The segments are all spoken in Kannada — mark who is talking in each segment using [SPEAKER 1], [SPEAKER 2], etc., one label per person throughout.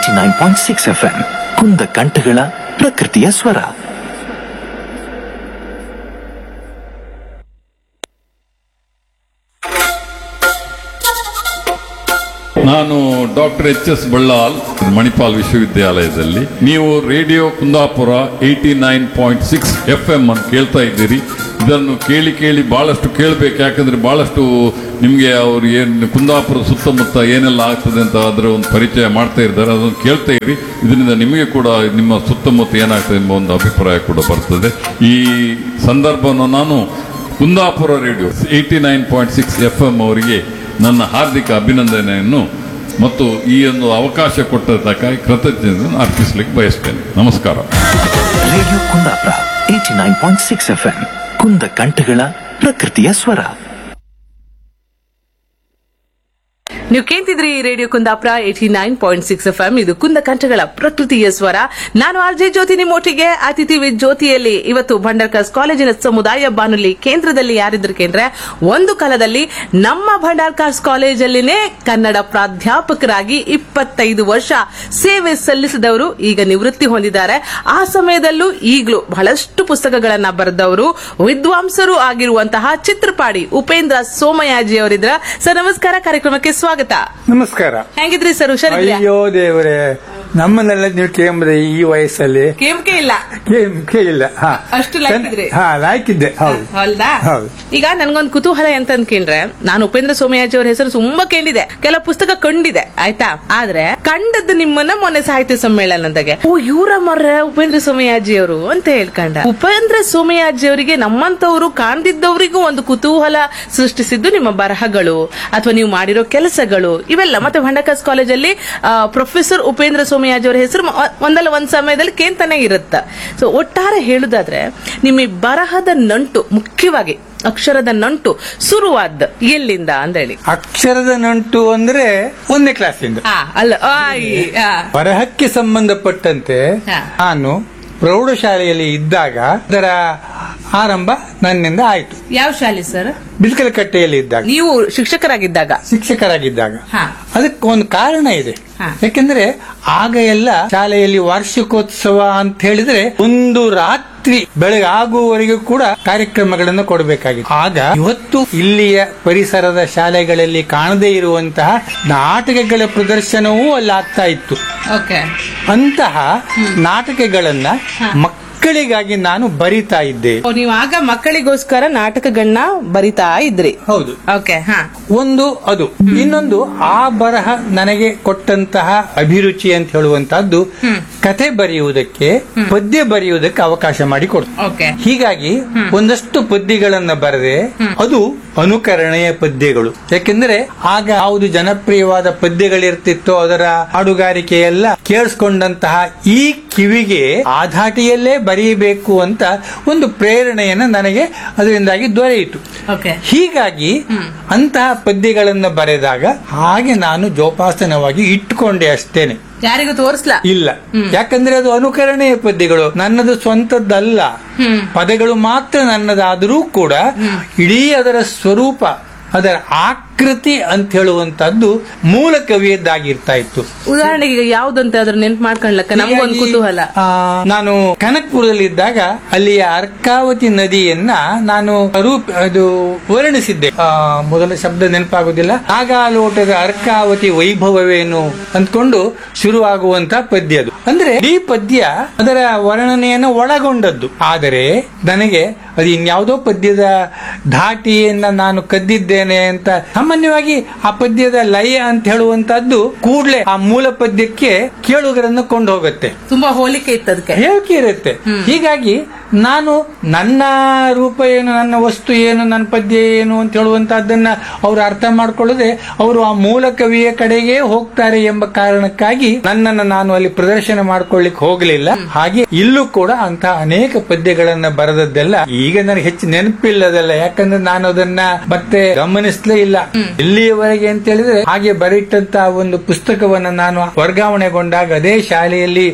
[SPEAKER 1] Eighty nine point six F M ಕುಂದ ಕಂಠಗಳ ಪ್ರಕೃತಿಯ ಸ್ವರ
[SPEAKER 2] ನಾನು doctor H S Ballal Manipal ವಿಶ್ವವಿದ್ಯಾಲಯದಲ್ಲಿ ನೀವು radio Kundapura eighty nine point six F M ಅನ್ನು ಕೇಳ್ತಾ ಇದ್ದೀರಿ ಇದನ್ನು ಕೇಳಿ ಕೇಳಿ ಬಹಳಷ್ಟು ಕೇಳಬೇಕು ಯಾಕಂದ್ರೆ ಬಹಳಷ್ಟು ನಿಮಗೆ ಅವ್ರು ಏನು ಕುಂದಾಪುರ ಸುತ್ತಮುತ್ತ ಏನೆಲ್ಲ ಆಗ್ತದೆ ಅಂತ ಅದರ ಒಂದು ಪರಿಚಯ ಮಾಡ್ತಾ ಇದ್ದಾರೆ ಅದನ್ನು ಕೇಳ್ತಾ ಇರಿ ಇದರಿಂದ ನಿಮಗೆ ಕೂಡ ನಿಮ್ಮ ಸುತ್ತಮುತ್ತ ಏನಾಗ್ತದೆ ಎಂಬ ಒಂದು ಅಭಿಪ್ರಾಯ ಕೂಡ ಬರ್ತದೆ ಈ ಸಂದರ್ಭವನ್ನು ನಾನು Kundapura radio eighty nine point six F M ಅವರಿಗೆ ನನ್ನ ಹಾರ್ದಿಕ ಅಭಿನಂದನೆಯನ್ನು ಮತ್ತು ಈ ಒಂದು ಅವಕಾಶ ಕೊಟ್ಟದಕ್ಕಾಗಿ ಕೃತಜ್ಞತೆಯನ್ನು ಅರ್ಪಿಸಲಿಕ್ಕೆ ಬಯಸ್ತೇನೆ ನಮಸ್ಕಾರ
[SPEAKER 1] radio Kundapura eighty nine point six F M ಕುಂದ ಕಂಠಗಳ ಪ್ರಕೃತಿಯ ಸ್ವರ
[SPEAKER 3] ನೀವು ಕೇಳ್ತಿದ್ರಿ radio Kundapura eighty nine point six F M ಇದು ಕುಂದ ಕಂಠಗಳ ಪ್ರಕೃತಿಯ ಸ್ವರ ನಾನು ಆರ್ ಜೆ ಜ್ಯೋತಿ ನಿಮ್ಮೊಟ್ಟಿಗೆ ಅತಿಥಿ ವಿತ್ ಜ್ಯೋತಿಯಲ್ಲಿ ಇವತ್ತು ಭಂಡಾರ್ಕರ್ಸ್ ಕಾಲೇಜಿನ ಸಮುದಾಯ ಬಾನುಲಿ ಕೇಂದ್ರದಲ್ಲಿ ಯಾರಿದ್ರು ಕೇಂದ್ರ ಒಂದು ಕಾಲದಲ್ಲಿ ನಮ್ಮ ಭಂಡಾರ್ಕರ್ಸ್ ಕಾಲೇಜಲ್ಲಿನೇ ಕನ್ನಡ ಪ್ರಾಧ್ಯಾಪಕರಾಗಿ ಇಪ್ಪತ್ತೈದು ವರ್ಷ ಸೇವೆ ಸಲ್ಲಿಸಿದವರು ಈಗ ನಿವೃತ್ತಿ ಹೊಂದಿದ್ದಾರೆ ಆ ಸಮಯದಲ್ಲೂ ಈಗಲೂ ಬಹಳಷ್ಟು ಪುಸ್ತಕಗಳನ್ನ ಬರೆದವರು ವಿದ್ವಾಂಸರು ಆಗಿರುವಂತಹ ಚಿತ್ರಪಾಡಿ ಉಪೇಂದ್ರ ಸೋಮಯಾಜಿ ಅವರಿದ್ರ ಸರ್ ನಮಸ್ಕಾರ ಕಾರ್ಯಕ್ರಮಕ್ಕೆ ಸ್ವಾಗತ
[SPEAKER 4] ನಮಸ್ಕಾರ
[SPEAKER 3] ಹೆಂಗಿದ್ರಿ ಸರ್ ಹುಷಾರಿದ್ರಿ
[SPEAKER 4] ಅಯ್ಯೋ ದೇವರೇ ನಮ್ಮನ್ನೆಲ್ಲ ನೀವು ಕೇಂಬ್ರೆ ಈ ವಯಸ್ಸಲ್ಲಿ
[SPEAKER 3] ಕೇಮ್ಕೆ ಇಲ್ಲ
[SPEAKER 4] ಕೇಂಬ್ಕೆ ಇಲ್ಲ ಹಾ
[SPEAKER 3] ಅಷ್ಟು ಲಾಯ್ಕಿದ್ರಿ?
[SPEAKER 4] ಹಾ ಲಾಯ್ಕಿದ್ದೆ ಹೌದು
[SPEAKER 3] ಹೌದಾ
[SPEAKER 4] ಹೌದು.
[SPEAKER 3] ಈಗ ನನ್ಗೊಂದು ಕುತೂಹಲ ಎಂತ ಕೇಳ್ರೆ ನಾನು ಉಪೇಂದ್ರ ಸೋಮಯಾಜಿ ಅವರ ಹೆಸರು ತುಂಬಾ ಕೇಳಿದೆ ಕೆಲವು ಪುಸ್ತಕ ಕಂಡಿದೆ ಆಯ್ತಾ ಆದ್ರೆ ಕಂಡದ್ದು ನಿಮ್ಮನ್ನ ಮೊನ್ನೆ ಸಾಹಿತ್ಯ ಸಮ್ಮೇಳನದಾಗೆ ಓ ಇವರ ಮರ್ರೆ ಉಪೇಂದ್ರ ಸೋಮಯಾಜಿ ಅವರು ಅಂತ ಹೇಳ್ಕೊಂಡ ಉಪೇಂದ್ರ ಸೋಮಯಾಜಿ ಅವರಿಗೆ ನಮ್ಮಂತವ್ರು ಕಾಣ್ದಿದ್ದವರಿಗೂ ಒಂದು ಕುತೂಹಲ ಸೃಷ್ಟಿಸಿದ್ದು ನಿಮ್ಮ ಬರಹಗಳು ಅಥವಾ ನೀವು ಮಾಡಿರೋ ಕೆಲಸಗಳು ಇವೆಲ್ಲ ಮತ್ತೆ ಭಂಡಕಾಸ್ ಕಾಲೇಜಲ್ಲಿ ಪ್ರೊಫೆಸರ್ ಉಪೇಂದ್ರ ಸೋಮಯಾಜಿ ಅವರ ಹೆಸರು ಮ- ಒಂದಲ್ಲ ಒಂದ್ ಸಮಯದಲ್ಲಿ ಕೇಂತಾನೆ ಇರುತ್ತ ಸೊ ಒಟ್ಟಾರೆ ಹೇಳುದಾದ್ರೆ ನಿಮ್ಮ ಈ ಬರಹದ ನಂಟು ಮುಖ್ಯವಾಗಿ ಅಕ್ಷರದ ನಂಟು ಶುರುವಾದ ಎಲ್ಲಿಂದ ಅಂತ ಹೇಳಿ
[SPEAKER 4] ಅಕ್ಷರದ ನಂಟು ಅಂದ್ರೆ ಒಂದನೇ ಕ್ಲಾಸಿಂದ
[SPEAKER 3] ಆ, ಅಲ್ಲ ಆಯ್, ಆ.
[SPEAKER 4] ಬರಹಕ್ಕೆ ಸಂಬಂಧಪಟ್ಟಂತೆ
[SPEAKER 3] ಹಾ.
[SPEAKER 4] ನಾನು ಪ್ರೌಢಶಾಲೆಯಲ್ಲಿ ಇದ್ದಾಗ ಅದರ ಆರಂಭ ನನ್ನಿಂದ ಆಯ್ತು
[SPEAKER 3] ಯಾವ ಶಾಲೆ ಸರ್
[SPEAKER 4] ಬಿಲ್ಕಲಕಟ್ಟೆಯಲ್ಲಿ ಇದ್ದಾಗ
[SPEAKER 3] ನೀವು ಶಿಕ್ಷಕರಾಗಿದ್ದಾಗ
[SPEAKER 4] ಶಿಕ್ಷಕರಾಗಿದ್ದಾಗ
[SPEAKER 3] ಹಾ.
[SPEAKER 4] ಅದಕ್ಕೆ ಒಂದು ಕಾರಣ ಇದೆ
[SPEAKER 3] ಹಾ.
[SPEAKER 4] ಯಾಕೆಂದ್ರೆ ಆಗ ಎಲ್ಲ ಶಾಲೆಯಲ್ಲಿ ವಾರ್ಷಿಕೋತ್ಸವ ಅಂತ ಹೇಳಿದ್ರೆ ಒಂದು ರಾತ್ರಿ ಬೆಳಗಾಗುವವರೆಗೂ ಕೂಡ ಕಾರ್ಯಕ್ರಮಗಳನ್ನು ಕೊಡಬೇಕಾಗಿತ್ತು ಆಗ ಇವತ್ತು ಇಲ್ಲಿಯ ಪರಿಸರದ ಶಾಲೆಗಳಲ್ಲಿ ಕಾಣದೇ ಇರುವಂತಹ ನಾಟಕಗಳ ಪ್ರದರ್ಶನವೂ ಅಲ್ಲಿ ಆಗ್ತಾ ಇತ್ತು
[SPEAKER 3] ಓಕೆ
[SPEAKER 4] ಅಂತಹ ನಾಟಕಗಳನ್ನ ಮಕ್ಕಳಿಗಾಗಿ ನಾನು ಬರಿತಾ ಇದ್ದೆ
[SPEAKER 3] ನೀವು ಆಗ ಮಕ್ಕಳಿಗೋಸ್ಕರ ನಾಟಕಗಳನ್ನ ಬರಿತಾ ಇದ್ರಿ
[SPEAKER 4] ಹೌದು
[SPEAKER 3] ಓಕೆ ಹಾ
[SPEAKER 4] ಒಂದು ಅದು ಇನ್ನೊಂದು ಆ ಬರಹ ನನಗೆ ಕೊಟ್ಟಂತಹ ಅಭಿರುಚಿ ಅಂತ ಹೇಳುವಂತಹದ್ದು ಕತೆ ಬರೆಯುವುದಕ್ಕೆ ಪದ್ಯ ಬರೆಯುವುದಕ್ಕೆ ಅವಕಾಶ ಮಾಡಿಕೊಡ್ತು
[SPEAKER 3] ಓಕೆ
[SPEAKER 4] ಹೀಗಾಗಿ ಒಂದಷ್ಟು ಪದ್ಯಗಳನ್ನ ಬರೆದೆ ಅದು ಅನುಕರಣೆಯ ಪದ್ಯಗಳು ಯಾಕೆಂದ್ರೆ ಆಗ ಯಾವುದು ಜನಪ್ರಿಯವಾದ ಪದ್ಯಗಳಿರ್ತಿತ್ತೋ ಅದರ ಹಾಡುಗಾರಿಕೆ ಎಲ್ಲ ಕೇಳಿಸ್ಕೊಂಡಂತಹ ಈ ಕಿವಿಗೆ ಆ ಧಾಟಿಯಲ್ಲೇ ಬರೆಯಬೇಕು ಅಂತ ಒಂದು ಪ್ರೇರಣೆಯನ್ನ ನನಗೆ ಅದರಿಂದಾಗಿ ದೊರೆಯಿತು
[SPEAKER 3] ಓಕೆ
[SPEAKER 4] ಹೀಗಾಗಿ ಅಂತಹ ಪದ್ಯಗಳನ್ನ ಬರೆದಾಗ ಹಾಗೆ ನಾನು ಜೋಪಾಸನವಾಗಿ ಇಟ್ಟುಕೊಂಡೆ ಅಷ್ಟೇನೆ
[SPEAKER 3] ಯಾರಿಗೂ ತೋರಿಸ್ಲಾ
[SPEAKER 4] ಇಲ್ಲ ಯಾಕಂದ್ರೆ ಅದು ಅನುಕರಣೆಯ ಪದ್ಯಗಳು ನನ್ನದು ಸ್ವಂತದ್ದಲ್ಲ ಪದಗಳು ಮಾತ್ರ ನನ್ನದಾದರೂ ಕೂಡ ಇಡೀ ಅದರ ಸ್ವರೂಪ ಅದರ ಆಕೃತಿ ಅಂತ ಹೇಳುವಂತದ್ದು ಮೂಲ ಕವಿಯದ್ದಾಗಿರ್ತಾ ಇತ್ತು
[SPEAKER 3] ಉದಾಹರಣೆಗೆ ಈಗ ಯಾವ್ದಂತ ಅದ್ರ ನೆನ್ಪು ಮಾಡ್ಕೊಳ್ಳಕ್ಕ ನಮ್ಗೊಂದು
[SPEAKER 4] ಹೀಗಾಗಿ,
[SPEAKER 3] ಕುತೂಹಲ
[SPEAKER 4] ಆ, ನಾನು ಕನಕ್ಪುರದಲ್ಲಿ ಇದ್ದಾಗ ಅಲ್ಲಿಯ ಅರ್ಕಾವತಿ ನದಿಯನ್ನ ನಾನು ರೂಪ ಅದು ವರ್ಣಿಸಿದ್ದೆ ಆ, ಮೊದಲ ಶಬ್ದ ನೆನಪಾಗುದಿಲ್ಲ ನಾಗಾಲೋಟದ ಅರ್ಕಾವತಿ ವೈಭವವೇನು ಅಂದ್ಕೊಂಡು ಶುರುವಾಗುವಂತ ಪದ್ಯ ಅದು ಅಂದ್ರೆ ಈ ಪದ್ಯ ಅದರ ವರ್ಣನೆಯನ್ನು ಒಳಗೊಂಡದ್ದು ಆದರೆ ನನಗೆ ಅದು ಇನ್ಯಾವುದೋ ಪದ್ಯದ ಧಾಟಿಯನ್ನ ನಾನು ಕದ್ದಿದ್ದೇನೆ ಅಂತ ಸಾಮಾನ್ಯವಾಗಿ ಆ ಪದ್ಯದ ಲಯ ಅಂತ ಹೇಳುವಂತದ್ದು ಕೂಡ್ಲೆ ಆ ಮೂಲ ಪದ್ಯಕ್ಕೆ ಕೇಳುಗರನ್ನು ಕೊಂಡು ಹೋಗುತ್ತೆ
[SPEAKER 3] ತುಂಬಾ ಹೋಲಿಕೆ ಇತ್ತು ಅದಕ್ಕೆ
[SPEAKER 4] ಹೇಳಿಕೆ ಇರುತ್ತೆ ಹೀಗಾಗಿ ನಾನು ನನ್ನ ರೂಪ ಏನು ನನ್ನ ವಸ್ತು ಏನು ನನ್ನ ಪದ್ಯ ಏನು ಅಂತ ಹೇಳುವಂತಹದ್ದನ್ನ ಅವರು ಅರ್ಥ ಮಾಡ್ಕೊಳ್ಳದೆ ಅವರು ಆ ಮೂಲ ಕವಿಯ ಕಡೆಗೆ ಹೋಗ್ತಾರೆ ಎಂಬ ಕಾರಣಕ್ಕಾಗಿ ನನ್ನನ್ನು ನಾನು ಅಲ್ಲಿ ಪ್ರದರ್ಶನ ಮಾಡ್ಕೊಳ್ಳಿಕ್ ಹೋಗಲಿಲ್ಲ ಹಾಗೆ ಇಲ್ಲೂ ಕೂಡ ಅಂತ ಅನೇಕ ಪದ್ಯಗಳನ್ನ ಬರೆದದ್ದೆಲ್ಲ ಈಗ ನನಗೆ ಹೆಚ್ಚು ನೆನಪಿಲ್ಲದಲ್ಲ ಯಾಕಂದ್ರೆ ನಾನು ಅದನ್ನ ಮತ್ತೆ ಗಮನಿಸ್ಲೇ ಇಲ್ಲ ಇಲ್ಲಿಯವರೆಗೆ ಅಂತ ಹೇಳಿದ್ರೆ ಹಾಗೆ ಬರೀಟಂತ ಒಂದು ಪುಸ್ತಕವನ್ನ ನಾನು ವರ್ಗಾವಣೆಗೊಂಡಾಗ ಅದೇ ಶಾಲೆಯಲ್ಲಿ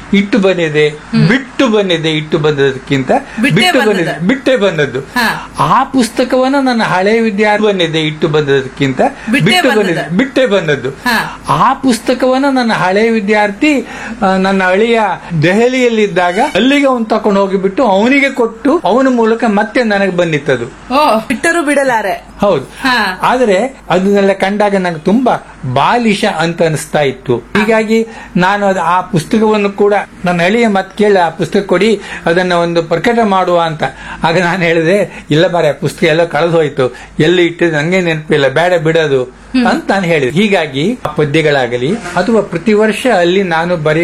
[SPEAKER 4] ಇಟ್ಟು ಬಂದಿದೆ ಬಿಟ್ಟು ಬಂದಿದೆ ಇಟ್ಟು ಬಂದದಕ್ಕಿಂತ
[SPEAKER 3] ಬಿಟ್ಟೇ
[SPEAKER 4] ಬಿಟ್ಟು
[SPEAKER 3] ಬಂದದ್ದು.
[SPEAKER 4] ಬಂದಿದೆ ಬಿಟ್ಟೇ ಬಂದದ್ದು
[SPEAKER 3] ಹಾ.
[SPEAKER 4] ಆ ಪುಸ್ತಕವನ್ನ ನನ್ನ ಹಳೆ ವಿದ್ಯಾರ್ಥಿ ಬಂದಿದೆ ಇಟ್ಟು ಬಂದದಕ್ಕಿಂತ
[SPEAKER 3] ಬಿಟ್ಟೇ
[SPEAKER 4] ಬಿಟ್ಟು
[SPEAKER 3] ಬಂದದ್ದು.
[SPEAKER 4] ಬಂದಿದೆ ಬಿಟ್ಟೇ ಬಂದದ್ದು
[SPEAKER 3] ಹಾ.
[SPEAKER 4] ಆ ಪುಸ್ತಕವನ್ನ ನನ್ನ ಹಳೆ ವಿದ್ಯಾರ್ಥಿ ಆ, ನನ್ನ ಅಳಿಯ ದೆಹಲಿಯಲ್ಲಿದ್ದಾಗ ಅಲ್ಲಿಗೆ ಅವನು ತಕೊಂಡು ಹೋಗಿಬಿಟ್ಟು ಅವನಿಗೆ ಕೊಟ್ಟು ಅವನ ಮೂಲಕ ಮತ್ತೆ ನನಗೆ ಬಂದಿತ್ತದು
[SPEAKER 3] ಓ ಬಿಟ್ಟರು ಬಿಡಲಾರೆ
[SPEAKER 4] ಹೌದು
[SPEAKER 3] ಹಾ.
[SPEAKER 4] ಆದ್ರೆ ಅದನ್ನೆಲ್ಲ ಕಂಡಾಗ ನಂಗೆ ತುಂಬಾ ಬಾಲಿಶ ಅಂತ ಅನಿಸ್ತಾ ಇತ್ತು ಹೀಗಾಗಿ ನಾನು ಅದು ಆ ಪುಸ್ತಕವನ್ನು ಕೂಡ ನನ್ನ ಅಳಿಯ ಮತ್ತೆ ಕೇಳಿ ಆ ಪುಸ್ತಕ ಕೊಡಿ ಅದನ್ನ ಒಂದು ಪ್ರಕಟ ಮಾಡುವ ಅಂತ ಆಗ ನಾನು ಹೇಳಿದೆ ಇಲ್ಲ ಬಾರೆ ಪುಸ್ತಕ ಎಲ್ಲ ಕಳೆದು ಹೋಯ್ತು ಎಲ್ಲಿ ಇಟ್ಟಿದ್ದು ನಂಗೆ ನೆನಪಿಲ್ಲ ಬೇಡ ಬಿಡೋದು ಅಂತ ನಾನು ಹೇಳಿದೆ ಹೀಗಾಗಿ ಆ ಪದ್ಯಗಳಾಗಲಿ ಅಥವಾ ಪ್ರತಿ ವರ್ಷ ಅಲ್ಲಿ ನಾನು ಬರೀ